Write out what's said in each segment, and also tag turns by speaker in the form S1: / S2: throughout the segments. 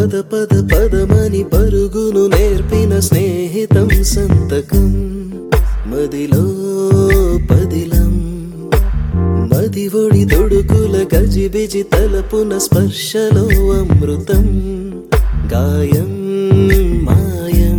S1: పద పద పదమని పరుగును నేర్పిన స్నేహితం సంతకం మదిలో పదిలం మది ఒడి తొడుకుల గజిబిజి తలపున స్పర్శలో అమృతం గాయం మాయం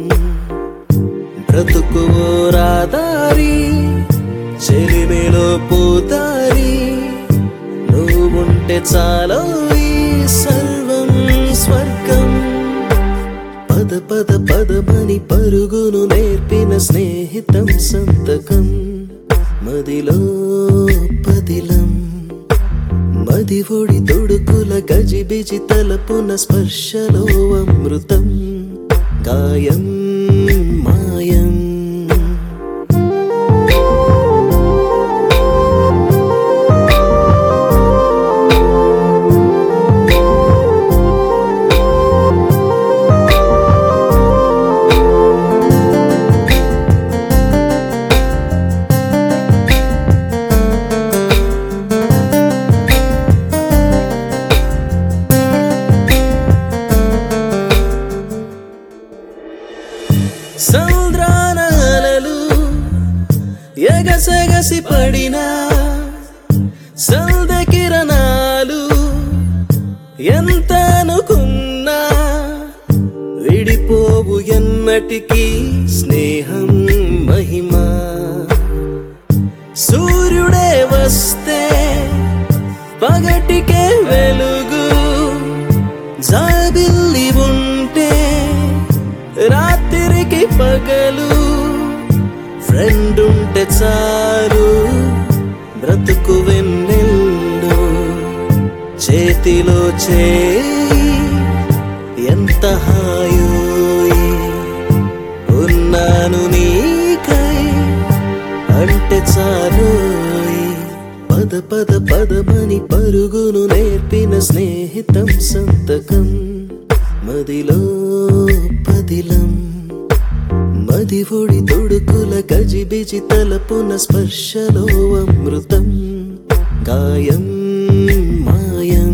S1: బ్రతుకువో రాదారి చెలిమిలో పూతారి నువ్వుంటే చాలో ఈ సర్వం స్వర్గం పద పద పదమని పరుగును నేర్పిన స్నేహితం సంతకం మదిలో పదిలం మది ఒడి తొడుకుల గజిబిజి తలపున స్పర్శలో అమృతం గాయం మాయం సంద్రానలలు ఎగసెగసి పడిన సంద కిరణాలు ఎంత అనుకున్నా విడిపోవు ఎన్నటికీ స్నేహం మహిమా సూర్యుడే వస్తే పగటికే వెలుగు జాబిల్లి ఉంటే రాత్రికి పగలు ఫ్రెండ్ ఉంటే చాలు బ్రతుకు వెన్నెల్లు చేతిలో చేయి ఎంత హాయో ఉన్నాను నీకై అంటే చాలు పద పద పదమని పరుగును నేర్పిన స్నేహితం సంతకం మదిలో పదిలం మది ఒడి తొడుకుల గజిబిజి తలపున స్పర్శలో అమృతం గాయం మాయం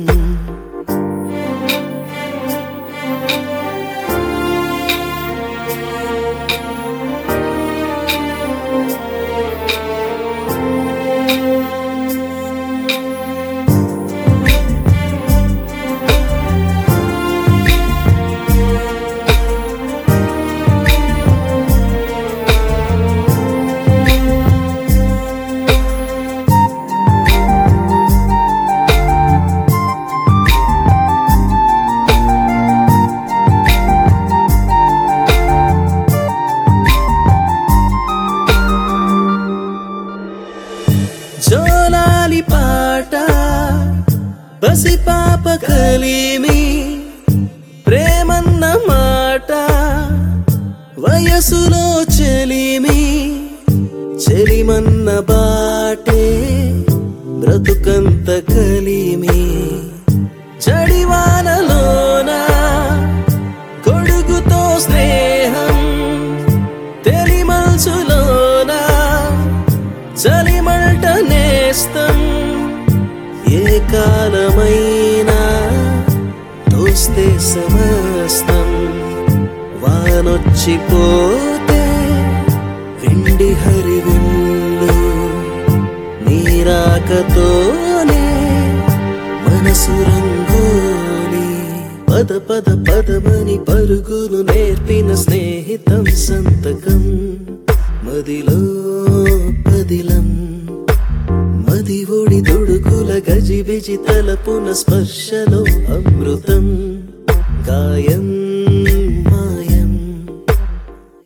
S1: జోలాలి పాట బసి పాప కలిమి ప్రేమన్న మాట వయసులో చెలిమి చెలిమన్న బాటే బ్రతుకంత కలిమి చడివానలోన కొడుకుతో స్నేహం తెలిమల్సులోన చలిమంట నేస్తం ఏ కాలమైనా తోస్తే సమస్తం వానొచ్చిపోతే వెండి హరివిల్లు నీరాకతోనే మనసు రంగోలి పద పద పదమని పరుగును నేర్పిన స్నేహితం సంతకం మదిలో పదిలం మది ఒడి తొడుకుల గజిబిజి తలపున స్పర్శలో అమృతం